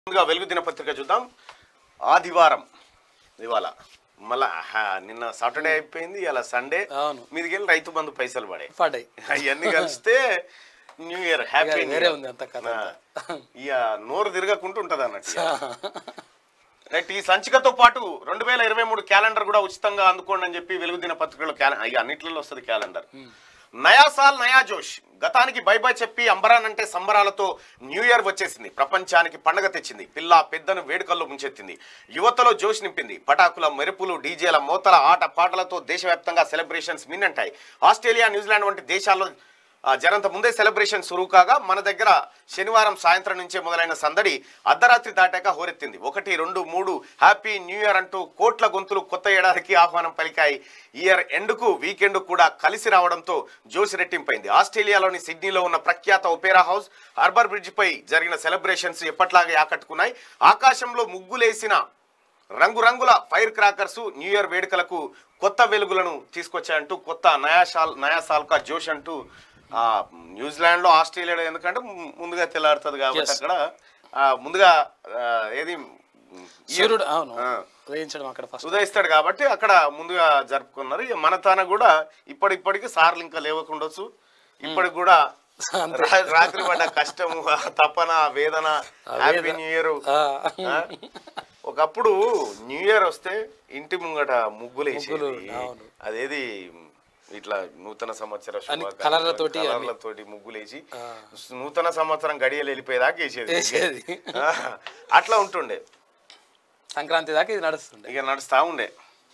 ముందుగా వెలుగు దినపత్రిక చూద్దాం ఆదివారం ఇవాళ మళ్ళా హా, నిన్న సాటర్డే అయిపోయింది ఇలా సండే అవును. మీదికి వెళ్ళి రైతు బంధు పైసలు పడే పడ్డాయి అవన్నీ కలిస్తే న్యూ ఇయర్ హ్యాపీ ఇక వేరే ఉంది అంత కథ ఇక నోరు తిరగకుంటూ ఉంటది అన్నట్టు రైట్ ఈ సంచికతో పాటు రెండు వేల ఇరవై మూడు క్యాలెండర్ కూడా ఉచితంగా అందుకోండి అని చెప్పి వెలుగు దిన పత్రికలో క్యాలెండర్ ఇక అన్నిట్లలో వస్తుంది క్యాలెండర్ నయా సాల్ నయా జోష్ గతానికి బై బై చెప్పి అంబరాన్ అంటే సంబరాలతో న్యూ ఇయర్ వచ్చేసింది ప్రపంచానికి పండగ తెచ్చింది పిల్ల పెద్దను వేడుకల్లో ముంచెత్తింది యువతలో జోష్ నింపింది పటాకుల మెరుపులు డీజేల మోతల ఆట పాటలతో దేశవ్యాప్తంగా సెలబ్రేషన్స్ మిన్నంటాయి ఆస్ట్రేలియా న్యూజిలాండ్ వంటి దేశాల్లో ఆ, జరంత ముందే సెలబ్రేషన్ సురువు కాగా మన దగ్గర శనివారం సాయంత్రం నుంచే మొదలైన సందడి అర్ధరాత్రి దాటాక హోరెత్తింది ఒకటి రెండు మూడు హ్యాపీ న్యూ ఇయర్ అంటూ కోట్ల గొంతులు కొత్త ఏడాదికి ఆహ్వానం పలికాయి ఇయర్ ఎండ్కు వీకెండ్ కూడా కలిసి రావడంతో జోష్ రెట్టింపైంది ఆస్ట్రేలియాలోని సిడ్నీలో ఉన్న ప్రఖ్యాత ఒపేరా హౌస్ హార్బర్ బ్రిడ్జ్ పై జరిగిన సెలబ్రేషన్స్ ఎప్పట్లాగే ఆకట్టుకున్నాయి ఆకాశంలో ముగ్గులేసిన రంగురంగుల ఫైర్ క్రాకర్స్ న్యూ ఇయర్ వేడుకలకు కొత్త వెలుగులను తీసుకొచ్చాయంటూ కొత్త నయా సాల్ నయా సాల్కా జోష్ అంటూ ఆ, న్యూజిలాండ్లో ఆస్ట్రేలియాలో ఎందుకంటే ము- ముందుగా తెల్లారుతుంది కాబట్టి Yes. అక్కడ ఆ, ముందుగా ఆ, ఏది సూర్యుడు అవును ఆ. ఉదయించడం అక్కడ ఫస్ట్ ఉదయిస్తాడు కాబట్టి అక్కడ ముందుగా జరుపుకున్నారు ఇక మన తాన కూడా ఇప్పటిప్పటికి సార్లు ఇంకా లేవకుండొచ్చు ఇప్పటికి కూడా అంతే. రా- రాత్రి పడ్డ కష్టము ఆ తపన ఆ వేదన హ్యాపీ న్యూ ఇయర్ ఆ, ఆ? ఒకప్పుడు న్యూ ఇయర్ వస్తే ఇంటి ముంగట ముగ్గులు ముగ్గులు, వేసేది అవును. అదేది ఇట్లా నూతన సంవత్సర అన్ని శుభాకాంక్షలు, కలర్లతోటి అన్ని. కలర్లతోటి ముగ్గులు వేసి ఆ. నూతన సంవత్సరం గడియలు వెళ్ళిపోయేదాకా వేసేది వేసేది. ఆ, అట్లా ఉంటుండే సంక్రాంతి దాకా ఇది నడుస్తుండే ఇక నడుస్తా ఉండే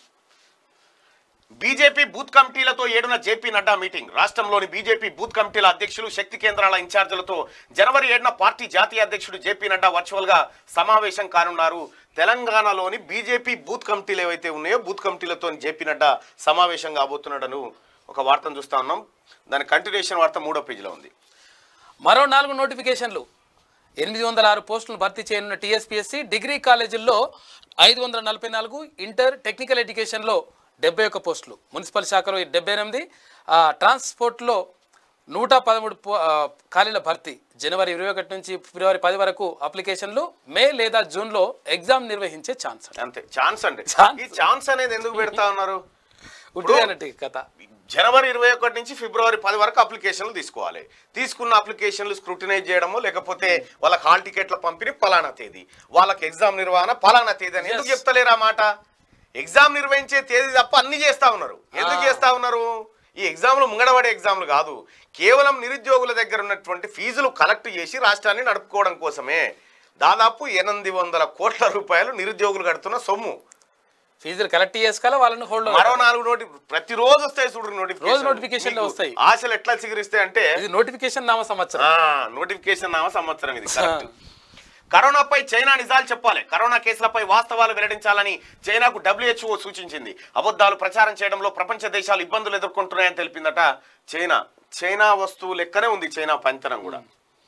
బీజేపీ బూత్ కమిటీలతో ఏడున జేపీ నడ్డా మీటింగ్ రాష్ట్రంలోని బీజేపీ బూత్ కమిటీల అధ్యక్షులు శక్తి కేంద్రాల ఇన్ఛార్జీలతో జనవరి ఏడున పార్టీ జాతీయ అధ్యక్షుడు జేపీ నడ్డా వర్చువల్ గా సమావేశం కానున్నారు తెలంగాణలోని బీజేపీ బూత్ కమిటీలు ఏవైతే ఉన్నాయో బూత్ కమిటీలతో జేపీ నడ్డా సమావేశం కాబోతున్నాడను ఒక వార్తను చూస్తా ఉన్నాం దాని కంటిన్యూషన్ వార్త మూడో పేజీలో ఉంది మరో నాలుగు నోటిఫికేషన్లు ఎనిమిది వందల ఆరు పోస్టులు భర్తీ చేయనున్న టీఎస్పీఎస్సీ డిగ్రీ కాలేజీల్లో ఐదు వందల నలభై నాలుగు ఇంటర్ టెక్నికల్ ఎడ్యుకేషన్లో డెబ్బై ఒక్క పోస్టులు మున్సిపల్ శాఖలో డెబ్బై ఎనిమిది ఆ, ట్రాన్స్పోర్ట్లో నూట పదమూడు పో- ఆ, ఖాళీల భర్తీ జనవరి ఇరవై ఒకటి నుంచి ఫిబ్రవరి పది వరకు అప్లికేషన్లు మే లేదా జూన్లో ఎగ్జామ్ నిర్వహించే ఛాన్స్ అంతే ఛాన్స్ అండి ఛాన్స్. ఈ ఛాన్స్ అనేది ఎందుకు పెడతా ఉన్నారు ఉట్టిగా అన్నట్టు ఈ కథ జనవరి ఇరవై ఒకటి నుంచి ఫిబ్రవరి పది వరకు అప్లికేషన్లు తీసుకోవాలి తీసుకున్న అప్లికేషన్లు స్క్రూటినైజ్ చేయడము లేకపోతే వాళ్ళకి హాల్ టికెట్ల పంపిణీ పలానా తేదీ వాళ్ళకి ఎగ్జామ్ నిర్వహణ పలానా తేదీ అని ఎందుకు Yes. చెప్తలేరు ఆ మాట ఎగ్జామ్ నిర్వహించే తేదీ తప్ప అన్ని చేస్తా ఉన్నారు ఎందుకు ఆ. చేస్తా ఉన్నారు ఈ ఎగ్జామ్లు ముంగడబడే ఎగ్జామ్లు కాదు కేవలం నిరుద్యోగుల దగ్గర ఉన్నటువంటి ఫీజులు కలెక్ట్ చేసి రాష్ట్రాన్ని నడుపుకోవడం కోసమే దాదాపు ఎనిమిది వందల కోట్ల రూపాయలు నిరుద్యోగులు కడుతున్న సొమ్ము ఫీజులు కలెక్ట్ చేసుకోవాలి వాళ్ళని హోల్డ్ మరో నాలుగు నోటి ప్రతిరోజు వస్తాయి చూడు రోజు notification లో మీకు వస్తాయి. ఆశలు ఎట్లా చిగురిస్తాయి అంటే ఇది నోటిఫికేషన్ నామ సంవత్సరం నోటిఫికేషన్ నామ సంవత్సరం ఇది కరెక్ట్ కరోనాపై చైనా నిజాలు చెప్పాలి కరోనా కేసులపై వాస్తవాలు వెల్లడించాలని చైనాకు డబ్ల్యూహెచ్ఓ సూచించింది అబద్ధాలు ప్రచారం చేయడంలో ప్రపంచ దేశాలు ఇబ్బందులు ఎదుర్కొంటున్నాయని తెలిపిందట చైనా చైనా వస్తువు లెక్కనే ఉంది చైనా పంతనం కూడా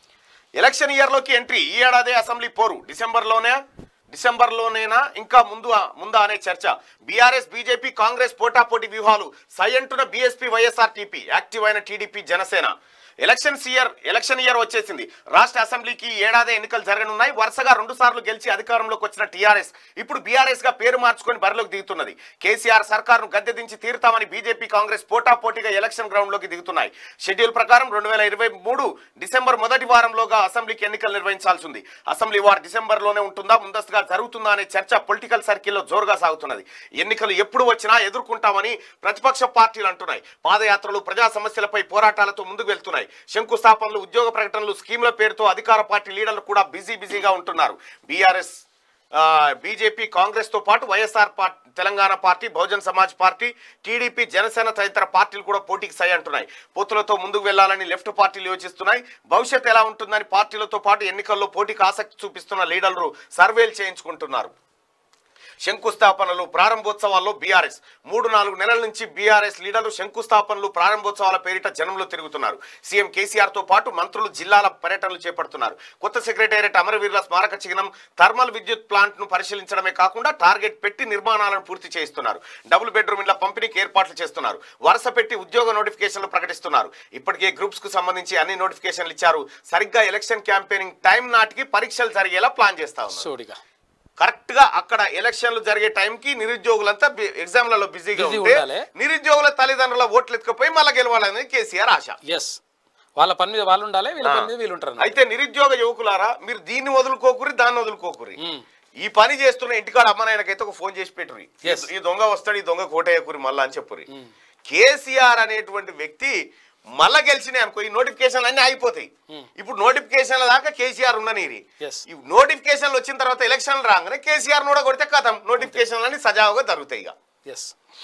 ఎలక్షన్ ఇయర్లోకి ఎంట్రీ ఈ ఏడాది అసెంబ్లీ పోరు డిసెంబర్లోనే డిసెంబర్లోనేనా ఇంకా ముందు ముందా అనే చర్చ బీఆర్ఎస్ బీజేపీ కాంగ్రెస్ పోటాపోటీ వ్యూహాలు సైంటున బీఎస్పీ వైఎస్ఆర్టీపీ యాక్టివ్ అయిన TDP Janasena elections year election year వచ్చేసింది రాష్ట్ర అసెంబ్లీకి ఈ ఏడాది ఎన్నికలు జరగనున్నాయి వరుసగా రెండు సార్లు గెలిచి అధికారంలోకి వచ్చిన టీఆర్ఎస్ ఇప్పుడు బీఆర్ఎస్ గా పేరు మార్చుకొని బరిలోకి దిగుతున్నది కేసీఆర్ సర్కారును గద్దె దించి తీరుతామని బీజేపీ కాంగ్రెస్ పోటాపోటీగా ఎలక్షన్ గ్రౌండ్ లోకి దిగుతున్నాయి షెడ్యూల్ ప్రకారం రెండు వేల ఇరవై మూడు డిసెంబర్ మొదటి వారంలోగా అసెంబ్లీకి ఎన్నికలు నిర్వహించాల్సి ఉంది అసెంబ్లీ వార్ డిసెంబర్ లోనే ఉంటుందా ముందస్తుగా జరుగుతుందా అనే చర్చ పొలిటికల్ సర్కిల్లో జోరుగా సాగుతున్నది ఎన్నికలు ఎప్పుడు వచ్చినా ఎదుర్కొంటామని ప్రతిపక్ష పార్టీలు అంటున్నాయి పాదయాత్రలు ప్రజా సమస్యలపై పోరాటాలతో ముందుకు వెళ్తున్నాయి శంకుస్థాపనలు ఉద్యోగ ప్రకటనలు స్కీమ్ల పేరుతో అధికార పార్టీ లీడర్లు కూడా బిజీ బిజీగా ఉంటున్నారు బీఆర్ఎస్ బీజేపీ కాంగ్రెస్ తో పాటు YSR party Telangana party Bahujan Samaj party TDP Janasena తదితర పార్టీలు కూడా పోటీకి సై అంటున్నాయి పొత్తులతో ముందుకు వెళ్లాలని లెఫ్ట్ పార్టీలు యోచిస్తున్నాయి భవిష్యత్ ఎలా ఉంటుందని పార్టీలతో పాటు ఎన్నికల్లో పోటీకి ఆసక్తి చూపిస్తున్న లీడర్లు సర్వేలు చేయించుకుంటున్నారు శంకుస్థాపనలు ప్రారంభోత్సవాల్లో బీఆర్ఎస్ మూడు నాలుగు నెలల నుంచి బీఆర్ఎస్ లీడర్లు శంకుస్థాపనలు ప్రారంభోత్సవాల పేరిట జనంలో తిరుగుతున్నారు సీఎం కేసీఆర్ తో పాటు మంత్రులు జిల్లాల పర్యటనలు చేపడుతున్నారు కొత్త సెక్రటేరియట్ అమరవీరుల స్మారక చిహ్నం థర్మల్ విద్యుత్ ప్లాంట్ ను పరిశీలించడమే కాకుండా టార్గెట్ పెట్టి నిర్మాణాలను పూర్తి చేయిస్తున్నారు డబుల్ బెడ్రూమ్ ఇళ్ల పంపిణీకి ఏర్పాట్లు చేస్తున్నారు వరుస పెట్టి ఉద్యోగ నోటిఫికేషన్లు ప్రకటిస్తున్నారు ఇప్పటికే గ్రూప్స్ కు సంబంధించి అన్ని నోటిఫికేషన్లు ఇచ్చారు సరిగ్గా ఎలక్షన్ క్యాంపెయినింగ్ టైం నాటికి పరీక్షలు జరిగేలా ప్లాన్ చేస్తా ఉన్నారు చూడిగా కరెక్ట్ గా అక్కడ ఎలక్షన్లు జరిగే టైంకి నిరుద్యోగులంతా బి- ఎగ్జామ్లలో బిజీగా Busy ఉంటే ఉండాలి. నిరుద్యోగుల తల్లిదండ్రుల ఓట్లు ఎత్తుకుపోయి మళ్ళీ గెలవాలనేది కేసీఆర్ ఆశ ఎస్ వాళ్ళ పని మీద వాళ్ళు ఉండాలి వీళ్ళ పని మీద వీళ్ళు ఉంటారు అన్నమాట. అయితే నిరుద్యోగ యువకులారా మీరు దీన్ని వదులుకోకురి దాన్ని వదులుకోకురి మ్మ్. ఈ పని చేస్తున్న ఇంటికాడ అమ్మ నాయనకైతే ఒక ఫోన్ చేసి పెట్టురి Yes. ఈ దొంగ వస్తాడు ఈ దొంగ కోటయ్యకురి మళ్ళా అని చెప్పురి కేసీఆర్ అనేటువంటి వ్యక్తి మళ్ళా గెలిచినాయి అనుకో ఈ నోటిఫికేషన్లు అన్నీ అయిపోతాయి ఇప్పుడు నోటిఫికేషన్ల దాకా కేసీఆర్ ఉండనీరి Yes. ఈ నోటిఫికేషన్లు వచ్చిన తర్వాత ఎలక్షన్లు రాగానే కేసీఆర్ కూడా కొడితే కథం నోటిఫికేషన్లు అన్ని సజావుగా జరుగుతాయి ఇక ఎస్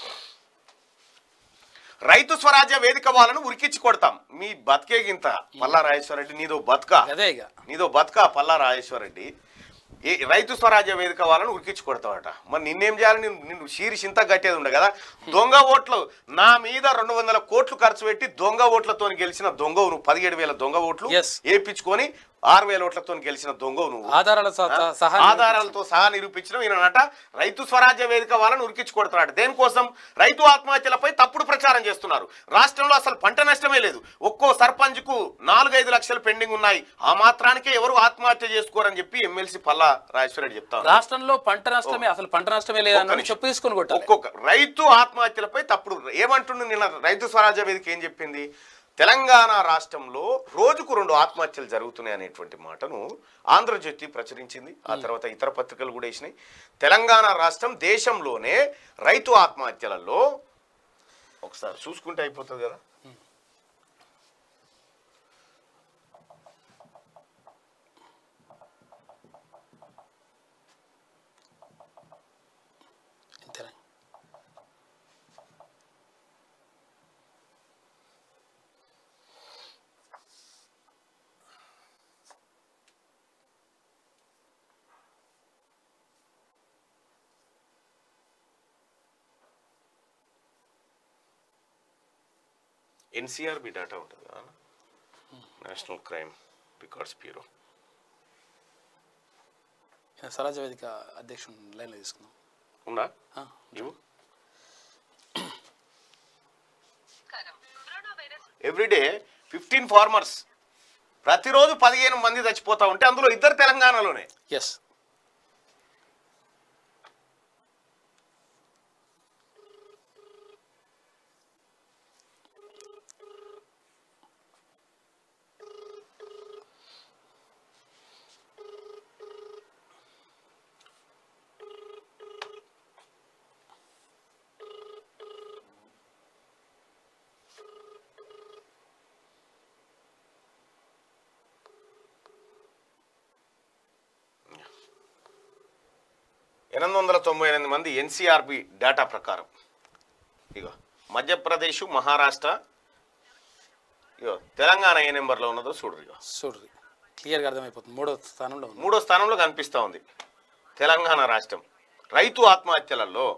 రైతు స్వరాజ్య వేదిక వాళ్ళను ఉరికిచ్చి కొడతాం మీ బతికే గింత పల్లా రాజేశ్వరరెడ్డి నీదో బతుక అదే ఇక నీదో బతుక పల్లా రాజేశ్వరరెడ్డి ఏ రైతు స్వరాజ్య వేదిక వాళ్ళను ఉరికిచ్చి కొడతావట మరి నిన్నేం చేయాలి నిన్ను నిన్ను షీరి చింత కట్టేది ఉండే కదా దొంగ ఓట్లు నా మీద రెండు వందల కోట్లు ఖర్చు పెట్టి దొంగ ఓట్లతో గెలిచిన దొంగవు నువ్వు పదిహేడు వేల దొంగ ఓట్లు Yes. వేయించుకొని ఆరు వేల ఓట్లతో గెలిచిన దొంగవు నువ్వు ఆధారాల సహా సహా ఆధారాలతో సహా నిరూపించడం ఈయనట రైతు స్వరాజ్య వేదిక వాళ్ళని ఉరికించి కొడుతున్నాడు దేనికోసం రైతు ఆత్మహత్యలపై తప్పుడు ప్రచారం చేస్తున్నారు రాష్ట్రంలో అసలు పంట నష్టమే లేదు ఒక్కో సర్పంచ్ కు నాలుగైదు లక్షలు పెండింగ్ ఉన్నాయి ఆ మాత్రానికే ఎవరు ఆత్మహత్య చేసుకోరని చెప్పి ఎమ్మెల్సీ పల్లా రాజేశ్వరరెడ్డి చెప్తారు రాష్ట్రంలో పంట నష్టమే అసలు పంట నష్టమే లేదని చెప్పు తీసుకుని కొట్టాలి ఒక్కొక్క రైతు ఆత్మహత్యలపై తప్పుడు ఏమంటుండు నిన్న రైతు స్వరాజ్య వేదిక ఏం చెప్పింది తెలంగాణ రాష్ట్రంలో రోజుకు రెండు ఆత్మహత్యలు జరుగుతున్నాయి అనేటువంటి మాటను ఆంధ్రజ్యోతి ప్రచురించింది ఆ తర్వాత ఇతర పత్రికలు కూడా వేసినాయి తెలంగాణ రాష్ట్రం దేశంలోనే రైతు ఆత్మహత్యలలో ఒకసారి చూసుకుంటే అయిపోతుంది కదా అంతేనా ఎన్సీఆర్బి డేటా ఉంటుంది కదా నేషనల్ క్రైమ్ రికార్డ్స్ బ్యూరో స్వరాజ్య వేదిక అధ్యక్షుడు లైన్లో తీసుకుందాం ఉందా ఆ, ఇవ్వు నమస్కారం coronavirus everyday fifteen farmers ప్రతిరోజు పదిహేను మంది చచ్చిపోతా ఉంటే అందులో ఇద్దరు తెలంగాణలోనే ఎస్ ఎనిమిది వందల తొంభై ఎనిమిది మంది ఎన్సీఆర్బి డేటా ప్రకారం ఇగో మధ్యప్రదేశ్ మహారాష్ట్ర ఇగో తెలంగాణ ఏ నెంబర్లో ఉన్నదో చూడరు ఇగో చూడ్రి క్లియర్గా అర్థమైపోతుంది మూడో స్థానంలో ఉంది మూడో స్థానంలో కనిపిస్తూ ఉంది తెలంగాణ రాష్ట్రం రైతు ఆత్మహత్యలలో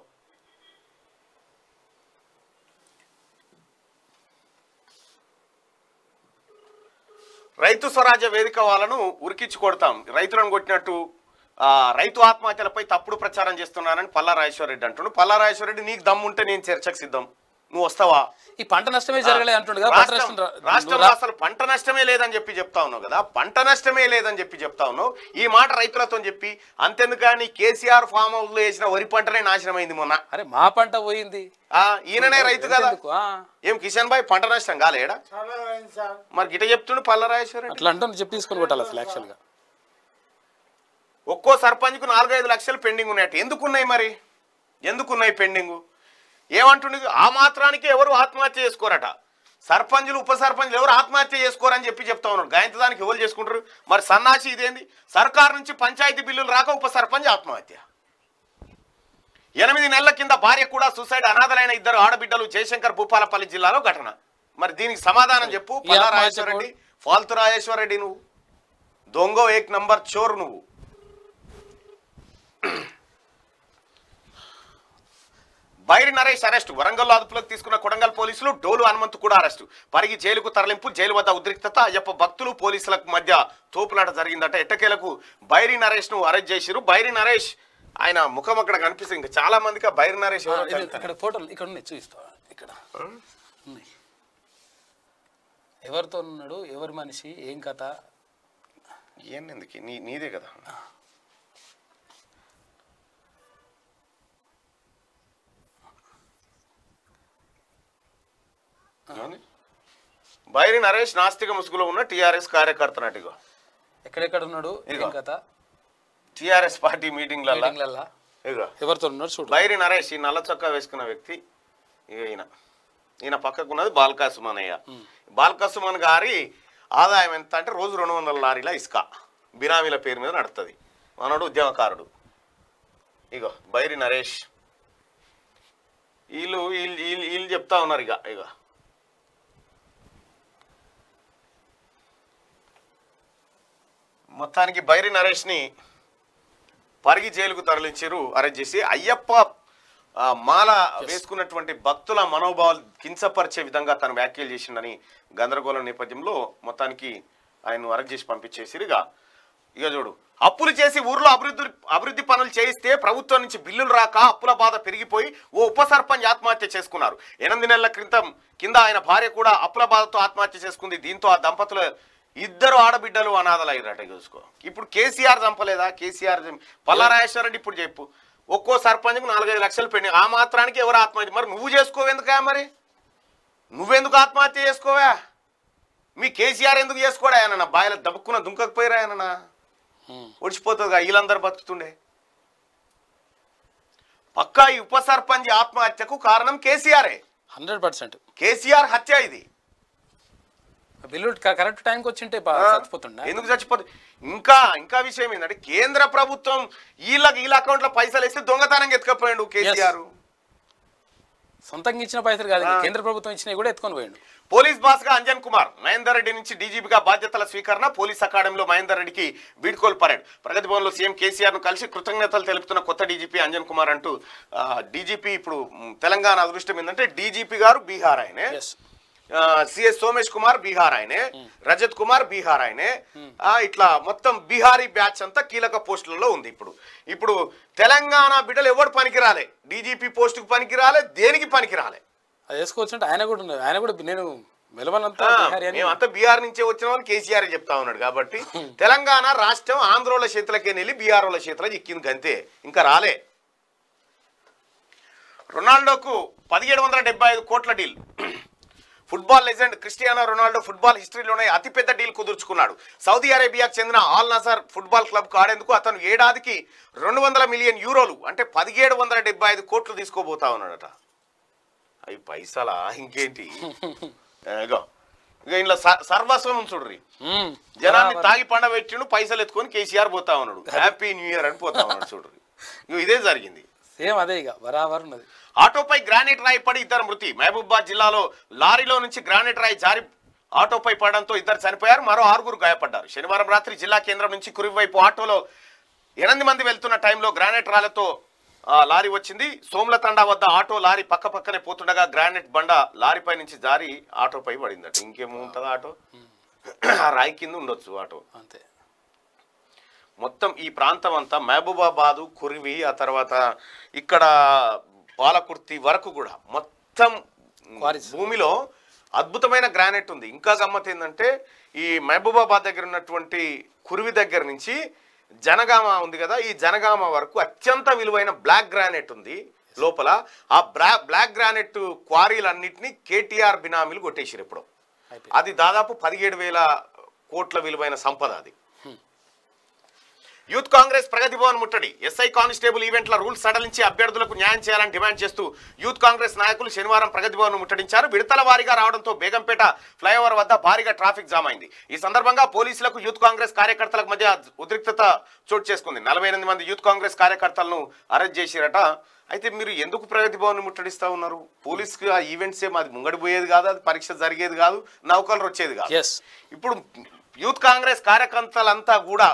రైతు స్వరాజ్య వేదిక వాళ్ళను ఉరికించి కొడతాం రైతులను కొట్టినట్టు ఆ, రైతు ఆత్మహత్యలపై తప్పుడు ప్రచారం చేస్తున్నానని పల్లా రాజేశ్వరరెడ్డి అంటుండు పల్లా రాజేశ్వరరెడ్డి నీకు దమ్ముంటే నేను చర్చకు సిద్ధం నువ్వు వస్తావా ఈ పంట నష్టమే జరగలేదు అంటుండు కదా పంట రాష్ట్రం- నష్టం రా- రాష్ట్రంలో రా- అసలు పంట నష్టమే లేదని చెప్పి చెప్తా ఉన్నావు కదా పంట నష్టమే లేదని చెప్పి చెప్తా ఉన్నావు ఈ మాట రైతులతో చెప్పి అంతెందుకు కానీ కేసీఆర్ ఫామ్ హౌస్ లో వేసిన వరి పంటనే నాశనమైంది మొన్న అరే మా పంట పోయింది ఆ, ఈయననే రైతు కదా ఎందుకు? ఆ, ఏం కిషన్ భాయ్ పంట నష్టం కాలేడా మరి గిట చెప్తుండు పల్లరాజేశ్వర రెడ్డి అట్లా అంటుంది చెప్పి తీసుకొని కొట్టాలి అసలు యాక్చువల్గా ఒక్కో సర్పంచ్కు నాలుగైదు లక్షలు పెండింగ్ ఉన్నాయట ఎందుకున్నాయి మరి ఎందుకున్నాయి పెండింగ్ ఏమంటుండే ఆ మాత్రానికి ఎవరు ఆత్మహత్య చేసుకోరట సర్పంచులు ఉప సర్పంచులు ఎవరు ఆత్మహత్య చేసుకోరని చెప్పి చెప్తా ఉన్నారు గాయంత దానికి ఎవరు చేసుకుంటారు మరి సన్నాసి ఇదేంది సర్కార్ నుంచి పంచాయతీ బిల్లులు రాక ఉప సర్పంచ్ ఆత్మహత్య ఎనిమిది నెలల కింద భార్య కూడా సూసైడ్ అనాథలైన ఇద్దరు ఆడబిడ్డలు జయశంకర్ భూపాలపల్లి జిల్లాలో ఘటన మరి దీనికి సమాధానం చెప్పు ఈ పల్లా ఆత్మహత్య రాజేశ్వర రెడ్డి ఫాల్తు రాజేశ్వర రెడ్డి నువ్వు దొంగ ఏక్ నంబర్ చోర్ నువ్వు బైరి నరేష్ అరెస్టు వరంగల్లో అదుపులోకి తీసుకున్న కొడంగల్ పోలీసులు డోలు హనుమంతు కూడా అరెస్టు పరిగి జైలుకు తరలింపు జైలు వద్ద ఉద్రిక్తత అయ్యప్ప భక్తులు పోలీసులకు మధ్య తోపులాట జరిగిందట ఎట్టకేలకు బైరి నరేష్ ను అరెస్ట్ చేసిరు బైరి నరేష్ ఆయన ముఖం అక్కడ కనిపిస్తుంది ఇంకా చాలా మందికి ఆ బైరి నరేష్ ఎవరో ఇది తెలియదు. అక్కడ ఫోటోలు ఇక్కడ ఉన్నాయి చూపిస్తా ఇక్కడ ఉన్నాయి ఎవరితో ఉన్నాడు ఎవరి మనిషి ఏం కథ ఏంది ఎందుకు నీ నీదే కదా ఏమంది? బైరి నరేష్ నాస్తిక ముసుగులో ఉన్న టిఆర్ఎస్ కార్యకర్త నటిగా ఎక్కడెక్కడ ఉన్నాడు ఏం ఇదిగో. కథ టిఆర్ఎస్ పార్టీ మీటింగ్లలో మీటింగ్లల్లా ఇదిగో ఎవరితో ఉన్నాడు చూడు బైరి నరేష్ ఈ నల్ల చొక్కా వేసుకున్న వ్యక్తి ఇక ఈయన ఈయన పక్కకు ఉన్నది బాల్కా సుమనయ్య బాల్కా సుమన్ గారి ఆదాయం ఎంత అంటే రోజు రెండు వందల లారీల ఇసుక బినామీల పేరు మీద నడుస్తుంది మనోడు ఉద్యమకారుడు ఇగో బైరి నరేష్ వీళ్ళు వీళ్ళు వీళ్ళు వీళ్ళు చెప్తా ఉన్నారు ఇక ఇక మొత్తానికి బైరి నరేష్ని పరిగి జైలుకు తరలించారు అరెస్ట్ చేసి అయ్యప్ప ఆ, మాల వేసుకున్నటువంటి భక్తుల మనోభావాలు కించపరిచే విధంగా తను వ్యాఖ్యలు చేసిండని గందరగోళం నేపథ్యంలో మొత్తానికి ఆయన అరెస్ట్ చేసి పంపించేసిరు ఇక ఇక చూడు అప్పులు చేసి ఊర్లో అభివృద్ధి అభివృద్ధి పనులు చేయిస్తే ప్రభుత్వం నుంచి బిల్లులు రాక అప్పుల బాధ పెరిగిపోయి ఓ ఉప సర్పంచ్ ఆత్మహత్య చేసుకున్నారు ఎనిమిది నెలల క్రితం కింద ఆయన భార్య కూడా అప్పుల బాధతో ఆత్మహత్య చేసుకుంది దీంతో ఆ దంపతుల ఇద్దరు ఆడబిడ్డలు అనాథలు అయ్యారట చూసుకో ఇప్పుడు కేసీఆర్ చంపలేదా కేసీఆర్ చంప- పల్లారాజేశ్వర రెడ్డి ఇప్పుడు చెప్పు ఒక్కో సర్పంచ్కు నాలుగైదు లక్షలు పెండి ఆ మాత్రానికి ఎవరు ఆత్మహత్య మరి నువ్వు చేసుకోవెందుకా మరి నువ్వెందుకు ఆత్మహత్య చేసుకోవా మీ కేసీఆర్ ఎందుకు చేసుకోడా ఆయన బాయిల దబ్బుక్కున్న దుంకకపోయిరా ఆయన ఉమ్. ఒడిచిపోతుందిగా వీళ్ళందరూ బతుకుతుండే పక్కా ఈ ఉప సర్పంచ్ ఆత్మహత్యకు కారణం కేసీఆరే హండ్రెడ్ పర్సెంట్ కేసీఆర్ హత్య ఇది బిల్లు కరెక్ట్ టైంకి వచ్చింటే బా- చచ్చిపోతుండే ఎందుకు చచ్చిపోతుంది ఇంకా ఇంకా విషయం ఏంటంటే కేంద్ర ప్రభుత్వం వీళ్ళకి వీళ్ళ అకౌంట్లో పైసలు వేస్తే దొంగతనంగా ఎత్తుకపోయాడు కేసీఆర్ సొంతంగా ఇచ్చిన పైసలు కాదు ఇంకా కేంద్ర ప్రభుత్వం ఇచ్చినవి కూడా ఎత్తుకొని పోయిండు పోలీస్ బాస్ గా అంజన్ కుమార్ మహేందర్ రెడ్డి నుంచి డీజీపీగా బాధ్యతల స్వీకరణ పోలీస్ అకాడమీలో మహేందర్ రెడ్డికి వీడ్కోల్ పరేడ్ ప్రగతి భవన్లో సీఎం కేసీఆర్ ను కలిసి కృతజ్ఞతలు తెలుపుతున్న కొత్త డీజీపీ అంజన్ కుమార్ అంటూ డీజీపీ ఇప్పుడు మ్, తెలంగాణ అదృష్టం ఏంటంటే డీజీపీ గారు బీహార్ ఆయనే ఎస్ సిఎస్ సోమేష్ కుమార్ బీహార్ ఆయనే రజత్ కుమార్ బీహార్ ఆయనే ఆ, ఇట్లా మొత్తం బీహారీ బ్యాచ్ అంతా కీలక పోస్టులలో ఉంది ఇప్పుడు ఇప్పుడు తెలంగాణ బిడ్డలు ఎవడు పనికిరాలే డీజీపీ పోస్టుకు పనికిరాలే దేనికి పనికిరాలే అది వేసుకోవచ్చు అంటే ఆయన కూడా ఉన్నారు ఆయన కూడా నేను మెలవనంతా ఆ, బిహారీ అని మేమంతా బీహార్ నుంచే వచ్చిన వాళ్ళు కేసీఆర్ చెప్తా ఉన్నాడు కాబట్టి తెలంగాణ రాష్ట్రం ఆంధ్రోల చేతులకే వెళ్ళి బీహార్ వాళ్ళ చేతులకు చిక్కింది అంతే ఇంకా రాలే రొనాల్డోకు పదిహేడు వందల డెబ్బై ఐదు కోట్ల deal football legend Cristiano Ronaldo football హిస్టరీలోనే అతిపెద్ద డీల్ కుదుర్చుకున్నాడు సౌదీ అరేబియాకు చెందిన ఆల్ నజర్ ఫుట్బాల్ క్లబ్ ఆడేందుకు అతను ఏడాదికి రెండు వందల మిలియన్ యూరోలు అంటే పదిహేడు వందల డెబ్బై ఐదు కోట్లు తీసుకోబోతా ఉన్నాడట అవి పైసలా ఇంకేంటి ఇగో ఇక ఇంట్లో స- సర్వస్వం చూడ్రి మ్మ్. జనాన్ని తాగి పండబెట్టిండు పైసలు ఎత్తుకొని కేసీఆర్ పోతా ఉన్నాడు హ్యాపీ న్యూ ఇయర్ అని పోతా ఉన్నాడు చూడ్రి ఇగో ఇదే జరిగింది సేమ్ అదే ఇక బరాబర్ ఉన్నది ఆటోపై గ్రానైట్ రాయి పడి ఇద్దరు మృతి మహబూబాద్ జిల్లాలో లారీలో నుంచి గ్రానైట్ రాయి జారి ఆటోపై పడడంతో ఇద్దరు చనిపోయారు మరో ఆరుగురు గాయపడ్డారు శనివారం రాత్రి జిల్లా కేంద్రం నుంచి కురివైపు ఆటోలో ఎనిమిది మంది వెళ్తున్న టైంలో గ్రానైట్ రాళ్లతో ఆ, లారీ వచ్చింది సోమ్లతండా వద్ద ఆటో లారీ పక్క పక్కనే పోతుండగా గ్రానైట్ బండ లారీపై నుంచి జారి ఆటోపై పడిందట ఇంకేముంటుందా ఆటో ఆ రాయి కింద ఉండొచ్చు ఆటో అంతే మొత్తం ఈ ప్రాంతం అంతా మహబూబాబాదు కురివి ఆ తర్వాత ఇక్కడ పాలకుర్తి వరకు కూడా మొత్తం Quarries. భూమిలో అద్భుతమైన గ్రానైట్ ఉంది ఇంకా గమ్మత్ ఏంటంటే ఈ మహబూబాబాద్ దగ్గర ఉన్నటువంటి కురివి దగ్గర నుంచి జనగామ ఉంది కదా ఈ జనగామ వరకు అత్యంత విలువైన బ్లాక్ గ్రానైట్ ఉంది లోపల ఆ బ్లా బ్లాక్ గ్రానైట్ క్వారీలన్నింటినీ కేటీఆర్ బినామీలు కొట్టేసారు ఇప్పుడు అయిపోయింది అది దాదాపు పదిహేడు వేల కోట్ల విలువైన సంపద అది యూత్ కాంగ్రెస్ ప్రగతి భవన్ ముట్టడి ఎస్ఐ కానిస్టేబుల్ ఈవెంట్ల రూల్స్ సడలించి అభ్యర్థులకు న్యాయం చేయాలని డిమాండ్ చేస్తూ యూత్ కాంగ్రెస్ నాయకులు శనివారం ప్రగతి భవన్ ముట్టడించారు విడతల వారీగా రావడంతో బేగంపేట ఫ్లైఓవర్ వద్ద భారీగా ట్రాఫిక్ జామ్ అయింది ఈ సందర్భంగా పోలీసులకు యూత్ కాంగ్రెస్ కార్యకర్తలకు మధ్య ఉద్రిక్తత చోటు చేసుకుంది నలభై ఎనిమిది మంది యూత్ కాంగ్రెస్ కార్యకర్తలను అరెస్ట్ చేసిరట అయితే మీరు ఎందుకు ప్రగతి భవన్ ముట్టడిస్తా ఉన్నారు పోలీసుకి ఆ ఈవెంట్స్ ఏం అది ముంగడి పోయేది కాదు అది పరీక్ష జరిగేది కాదు నౌకలు వచ్చేది కాదు ఎస్ ఇప్పుడు యూత్ కాంగ్రెస్ కార్యకర్తలంతా కూడా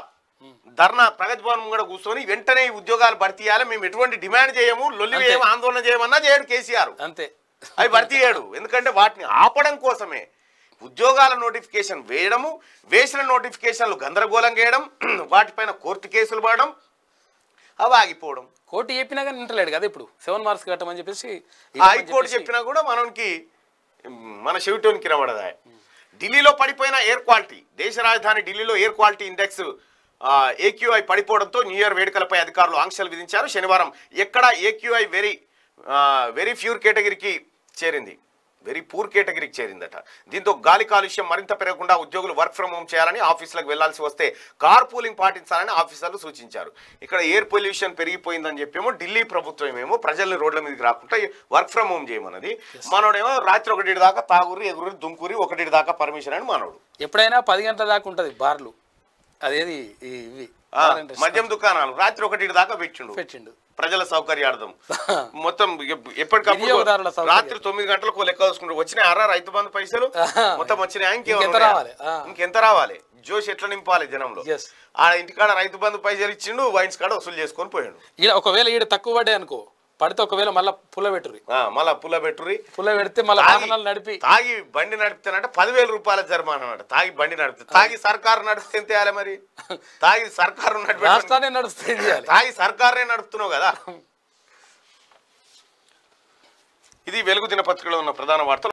ధర్నా ప్రగతి భవన్ కూడా కూర్చొని వెంటనే ఈ ఉద్యోగాలు భర్తీ చేయాలి మేము ఎటువంటి డిమాండ్ చేయము లొల్లి అంతే. చేయము ఆందోళన చేయమన్నా చేయడు కేసీఆర్ అంతే అవి భర్తీ చేయడు ఎందుకంటే వాటిని ఆపడం కోసమే ఉద్యోగాల నోటిఫికేషన్ వేయడము వేసిన నోటిఫికేషన్లు గందరగోళం చేయడం వాటిపైన కోర్టు కేసులు పడడం అవి ఆగిపోవడం కోర్టు చెప్పినా కానీ వింటలేడు కదా ఇప్పుడు సెవెన్ మార్క్స్ కట్టమని చెప్పేసి ఆ హైకోర్టు చెప్పినా కూడా మనకి మన చెవిటోనికి కనబడదా ఢిల్లీలో పడిపోయిన ఎయిర్ క్వాలిటీ దేశ రాజధాని ఢిల్లీలో ఎయిర్ క్వాలిటీ ఇండెక్స్ ఏక్యూఐ పడిపోవడంతో న్యూ ఇయర్ వేడుకలపై అధికారులు ఆంక్షలు విధించారు శనివారం ఎక్కడ ఏక్యూఐ వెరీ వెరీ ఫ్యూర్ కేటగిరీకి చేరింది వెరీ పూర్ కేటగిరీకి చేరిందట దీంతో గాలి కాలుష్యం మరింత పెరగకుండా ఉద్యోగులు వర్క్ ఫ్రమ్ హోమ్ చేయాలని ఆఫీసులకు వెళ్లాల్సి వస్తే కార్ పూలింగ్ పాటించాలని ఆఫీసర్లు సూచించారు ఇక్కడ ఎయిర్ పొల్యూషన్ పెరిగిపోయిందని చెప్పేమో ఢిల్లీ ప్రభుత్వం ఏమో ప్రజల్ని రోడ్ల మీదకి రాకుండా వర్క్ ఫ్రమ్ హోమ్ చేయమన్నది మనోడేమో రాత్రి ఒకటి దాకా తాగురి ఎగురి దుంకురి ఒకటి దాకా పర్మిషన్ అని మనోడు ఎప్పుడైనా పది గంటల దాకా ఉంటుంది బార్లు అదేది ఈ- ఇవి ఆ, bar and restaurant. మద్యం దుకాణాలు రాత్రి ఒకటి దాకా పెట్టిండు పెట్టిండు ప్రజల సౌకర్యార్థం మొత్తం ఎప్- ఎప్పటికప్పుడు వినియోగదారుల సౌకర్యం. రాత్రి తొమ్మిది గంటలకు లెక్క చూసుకుంటారు వచ్చినాయి అరా రైతు బంధు పైసలు ఆహా. మొత్తం వచ్చినాయి ఇంకెంత ఇంకెంత రావాలి? ఆ. ఇంకెంత రావాలి జోష్ ఎట్లా నింపాలి జనంలో Yes. ఆ ఇంటికాడ రైతు బంధు పైసలు ఇచ్చిండు వైన్స్ కాడ వసూలు చేసుకొని పోయాడు ఈడ ఒకవేళ ఈడ తక్కువ పడ్డాయి అనుకో పడితే ఒకవేళ మళ్ళీ పుల్ల పెట్టుర్రి ఆ, మళ్ళా పుల్ల పెట్టురి పుల్ల పెడితే మళ్ళీ తాగి- వాహనాలు నడిపి తాగి బండి నడిపితేనంటే పదివేల రూపాయల జరిమానా అన్నమాట తాగి బండి నడిపితే తాగి సర్కారు నడిపితే ఎంత వేయాలి మరి తాగి సర్కారు నడిపి రాష్ట్రాన్ని నడుస్తుంది చేయాలి తాగి సర్కారే నడుపుతున్నావు కదా ఇది వెలుగు దినపత్రికలో ఉన్న ప్రధాన వార్తలు